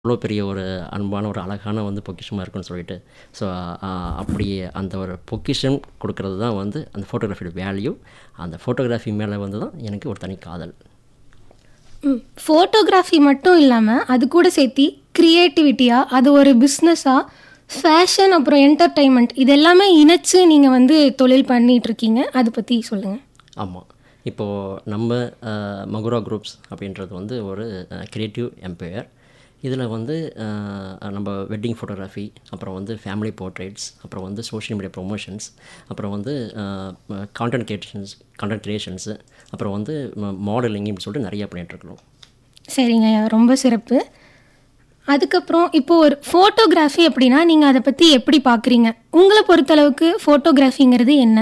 அவ்வளோ பெரிய ஒரு அன்பான ஒரு அழகான வந்து பொக்கிஷமாக இருக்குன்னு சொல்லிட்டு ஸோ அப்படி அந்த ஒரு பொக்கிஷம் கொடுக்கறது தான் வந்து அந்த ஃபோட்டோகிராஃபியோட வேல்யூ அந்த ஃபோட்டோகிராஃபி மேலே வந்து தான் எனக்கு ஒரு தனி காதல் ம் ஃபோட்டோகிராஃபி மட்டும் இல்லாமல் அது கூட சேர்த்தி க்ரியேட்டிவிட்டியாக அது ஒரு பிஸ்னஸாக ஃபேஷன் அப்புறம் என்டர்டைன்மெண்ட் இது எல்லாமே இணைச்சு நீங்கள் வந்து தொழில் பண்ணிட்டு இருக்கீங்க அதை பற்றி சொல்லுங்கள் ஆமாம் இப்போது நம்ம அஹ், மகுரா குரூப்ஸ் அப்படின்றது வந்து ஒரு கிரியேட்டிவ் எம்பையர் இதில் வந்து அஹ், நம்ம வெட்டிங் ஃபோட்டோகிராஃபி அப்புறம் வந்து ஃபேமிலி போர்ட்ரேட்ஸ் அப்புறம் வந்து சோஷியல் மீடியா ப்ரொமோஷன்ஸ் அப்புறம் வந்து கான்டென்ட் கிரியேஷன்ஸ் கான்டென்ட் கிரியேஷன்ஸு அப்புறம் வந்து மாடலிங் இப்படி சொல்லிட்டு நிறையா பண்ணிகிட்ருக்கிறோம் சரிங்க ஐயா ரொம்ப சிறப்பு அதுக்கப்புறம் இப்போ ஒரு ஃபோட்டோகிராஃபி அப்படின்னா நீங்கள் அதை பற்றி எப்படி பார்க்குறீங்க உங்களை பொறுத்தளவுக்கு ஃபோட்டோகிராஃபிங்கிறது என்ன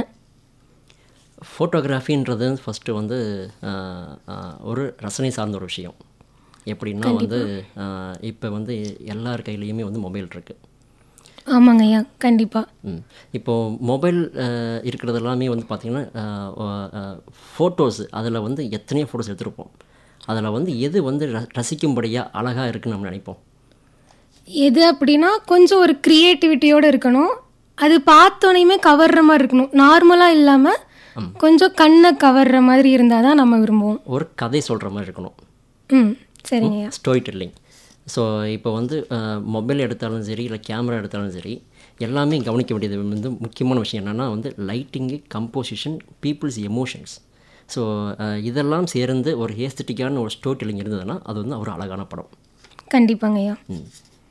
ஃபோட்டோகிராஃபின்றது ஃபஸ்ட்டு வந்து அஹ், அஹ், ஒரு ரசனை சார்ந்த ஒரு விஷயம் எப்படின்னா வந்து இப்போ வந்து எல்லார் கையிலையுமே வந்து மொபைல் இருக்குது ஆமாங்க ஐயா கண்டிப்பாக ம் இப்போது மொபைல் இருக்கிறது எல்லாமே வந்து பார்த்திங்கன்னா ஃபோட்டோஸ் அதில் வந்து எத்தனையோ ஃபோட்டோஸ் எடுத்திருப்போம் அதில் வந்து எது வந்து ர- ரசிக்கும்படியாக அழகாக இருக்குன்னு நம்ம நினைப்போம் எது அப்படின்னா கொஞ்சம் ஒரு க்ரியேட்டிவிட்டியோடு இருக்கணும் அது பார்த்தோனையுமே கவர்ற மாதிரி இருக்கணும் நார்மலாக இல்லாமல் கொஞ்சம் கண்ணை கவர்ற மாதிரி இருந்தால் தான் நம்ம விரும்புவோம் ஒரு கதை சொல்கிற மாதிரி இருக்கணும் ம் சரிங்க ஐயா ஸ்டோரி டெல்லிங் ஸோ இப்போ வந்து மொபைல் எடுத்தாலும் சரி இல்லை கேமரா எடுத்தாலும் சரி எல்லாமே கவனிக்க வேண்டியது வந்து முக்கியமான விஷயம் என்னென்னா வந்து லைட்டிங்கு கம்போசிஷன் பீப்புள்ஸ் எமோஷன்ஸ் ஸோ இதெல்லாம் சேர்ந்து ஒரு ஹேஸ்தட்டிக்கான ஒரு ஸ்டோரி டெல்லிங் இருந்ததுன்னா அது வந்து ஒரு அழகான படம் கண்டிப்பாங்க ஐயா ம்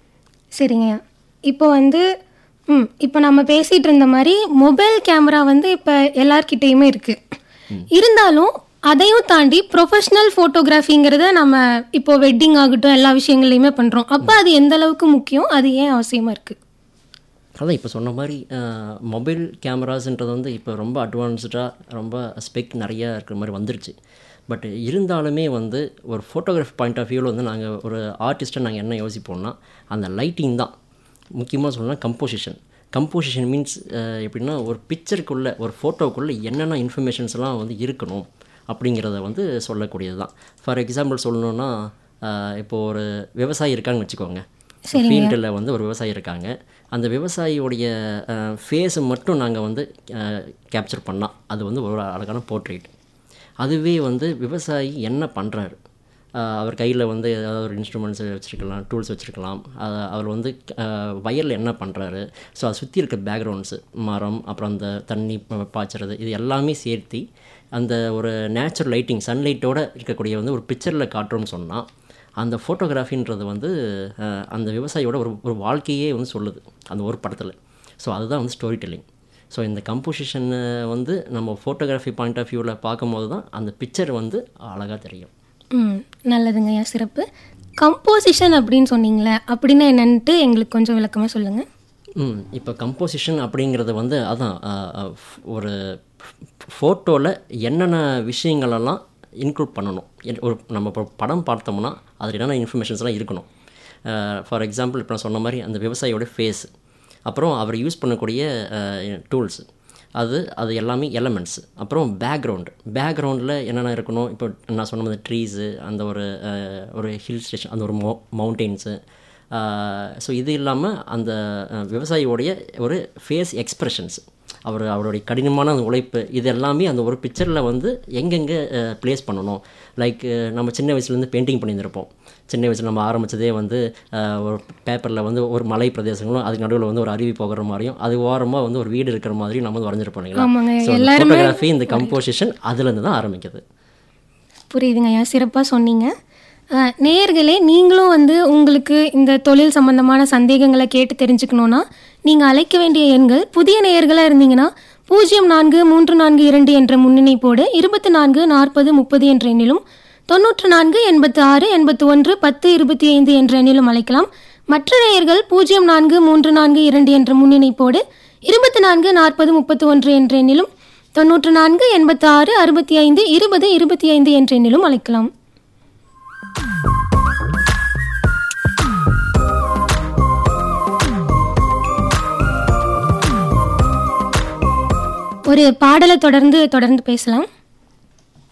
சரிங்க ஐயா இப்போ வந்து ம் இப்போ நம்ம பேசிகிட்டு இருந்த மாதிரி மொபைல் கேமரா வந்து இப்போ எல்லார்கிட்டேயுமே இருக்குது இருந்தாலும் அதையும் தாண்டி ப்ரொஃபஷ்னல் ஃபோட்டோகிராஃபிங்கிறத நம்ம இப்போ வெட்டிங் ஆகட்டும் எல்லா விஷயங்கள்லையுமே பண்ணுறோம் அப்போ அது எந்த அளவுக்கு முக்கியம் அது ஏன் அவசியமாக இருக்குது அதான் இப்போ சொன்ன மாதிரி மொபைல் கேமராஸ்ன்றது வந்து இப்போ ரொம்ப அட்வான்ஸ்டாக ரொம்ப ஸ்பெக் நிறையா இருக்கிற மாதிரி வந்துருச்சு பட் இருந்தாலுமே வந்து ஒரு ஃபோட்டோகிராஃபி பாயிண்ட் ஆஃப் வியூவில் வந்து நாங்கள் ஒரு ஆர்டிஸ்ட்டை நாங்கள் என்ன யோசிப்போம்னா அந்த லைட்டிங் தான் முக்கியமாக சொல்லணும்னா கம்போசிஷன் கம்போசிஷன் மீன்ஸ் எப்படின்னா ஒரு பிக்சருக்குள்ளே ஒரு ஃபோட்டோக்குள்ளே என்னென்ன இன்ஃபர்மேஷன்ஸ்லாம் வந்து இருக்கணும் அப்படிங்கிறத வந்து சொல்லக்கூடியது தான் ஃபார் எக்ஸாம்பிள் சொல்லணுன்னா இப்போது ஒரு விவசாயி இருக்காங்கன்னு வச்சுக்கோங்க ஃபீல்டில் வந்து ஒரு விவசாயி இருக்காங்க அந்த விவசாயியுடைய ஃபேஸை மட்டும் நாங்கள் வந்து கேப்சர் பண்ணால் அது வந்து ஒரு அழகான போர்ட்ரேட் அதுவே வந்து விவசாயி என்ன பண்ணுறாரு அவர் கையில் வந்து ஏதாவது ஒரு இன்ஸ்ட்ருமெண்ட்ஸ் வச்சுருக்கலாம் டூல்ஸ் வச்சுருக்கலாம் அவர் வந்து வயலில் என்ன பண்ணுறாரு ஸோ அதை சுற்றி இருக்க பேக்ரவுண்ட்ஸு மரம் அப்புறம் அந்த தண்ணி ப- பாய்ச்சறது இது எல்லாமே சேர்த்து அந்த ஒரு நேச்சுரல் லைட்டிங் சன்லைட்டோடு இருக்கக்கூடிய வந்து ஒரு பிக்சரில் காட்டுறோம்னு சொன்னால் அந்த ஃபோட்டோகிராஃபின்றது வந்து அஹ், அந்த விவசாயியோட ஒரு ஒரு வாழ்க்கையே வந்து சொல்லுது அந்த ஒரு படத்தில் ஸோ அதுதான் வந்து ஸ்டோரி டெல்லிங் ஸோ இந்த கம்போசிஷனை வந்து நம்ம ஃபோட்டோகிராஃபி பாயிண்ட் ஆஃப் வியூவில் பார்க்கும்போது தான் அந்த பிக்சர் வந்து அழகாக தெரியும் ம் நல்லதுங்க ஐயா சிறப்பு கம்போசிஷன் அப்படின்னு சொன்னீங்களே அப்படின்னா என்னன்ட்டு எங்களுக்கு கொஞ்சம் விளக்கமாக சொல்லுங்கள் ம் இப்போ கம்போசிஷன் அப்படிங்கிறது வந்து அதான் அஹ், அஹ், ஒரு ஃபோட்டோவில் என்னென்ன விஷயங்களெல்லாம் இன்க்ளூட் பண்ணணும் என்- ஒரு நம்ம இப்போ படம் பார்த்தோம்னா அதில் என்னென்ன இன்ஃபர்மேஷன்ஸ்லாம் இருக்கணும் ஃபார் எக்ஸாம்பிள் இப்போ நான் சொன்ன மாதிரி அந்த விவசாயியோட ஃபேஸ் அப்புறம் அவர் யூஸ் பண்ணக்கூடிய டூல்ஸ் அது அது எல்லாமே எலமெண்ட்ஸ் அப்புறம் பேக்ரவுண்டு பேக்ரவுண்டில் என்னென்ன இருக்கணும் இப்போ நான் சொன்ன மாதிரி ட்ரீஸு அந்த ஒரு அஹ், ஒரு ஹில் ஸ்டேஷன் அந்த ஒரு மௌ மவுண்டெயின்ஸு ஸோ இது இல்லாமல் அந்த அஹ், விவசாயியோடைய ஒரு ஃபேஸ் எக்ஸ்ப்ரெஷன்ஸ் அவர் அவருடைய கடினமான அந்த உழைப்பு இது எல்லாமே அந்த ஒரு பிக்சரில் வந்து எங்கெங்கே ப்ளேஸ் பண்ணணும் லைக் நம்ம சின்ன வயசுலேருந்து பெயிண்டிங் பண்ணியிருந்திருப்போம் சின்ன வயசில் நம்ம ஆரம்பித்ததே வந்து அஹ், ஒரு பேப்பரில் வந்து ஒரு மலை பிரதேசங்களும் அதுக்கு நடுவில் வந்து ஒரு அருவி போகிற மாதிரியும் அது ஓரமாக வந்து ஒரு வீடு இருக்கிற மாதிரியும் நம்ம வந்து வரைஞ்சிருப்போம் ஆமாங்க, இல்லைங்களா ஸோ எல்லாருமே ஃபோட்டோகிராஃபி இந்த கம்போசிஷன் அதுலேருந்து தான் ஆரம்பிக்குது புரியுதுங்க ஐயா சிறப்பாக சொன்னீங்க அஹ், நேயர்களே நீங்களும் வந்து உங்களுக்கு இந்த தொழில் சம்பந்தமான சந்தேகங்களை கேட்டு தெரிஞ்சுக்கணுன்னா நீங்கள் அழைக்க வேண்டிய எண்கள் புதிய நேயர்களாக இருந்தீங்கன்னா பூஜ்ஜியம் நான்கு மூன்று நான்கு இரண்டு என்ற முன்னிணைப்போடு இருபத்தி நான்கு நாற்பது முப்பது என்ற எண்ணிலும் தொண்ணூற்று நான்கு எண்பத்து ஆறு எண்பத்து ஒன்று பத்து இருபத்தி ஐந்து என்ற எண்ணிலும் அழைக்கலாம் மற்ற நேயர்கள் பூஜ்ஜியம் நான்கு மூன்று நான்கு இரண்டு என்ற முன்னிணைப்போடு இருபத்தி நான்கு நாற்பது முப்பத்து ஒன்று என்ற எண்ணிலும் தொண்ணூற்று நான்கு எண்பத்தி ஆறு அறுபத்தி ஐந்து இருபது இருபத்தி ஐந்து என்ற எண்ணிலும் அழைக்கலாம் ஒரு பாடலை தொடர்ந்து தொடர்ந்து பேசலாம்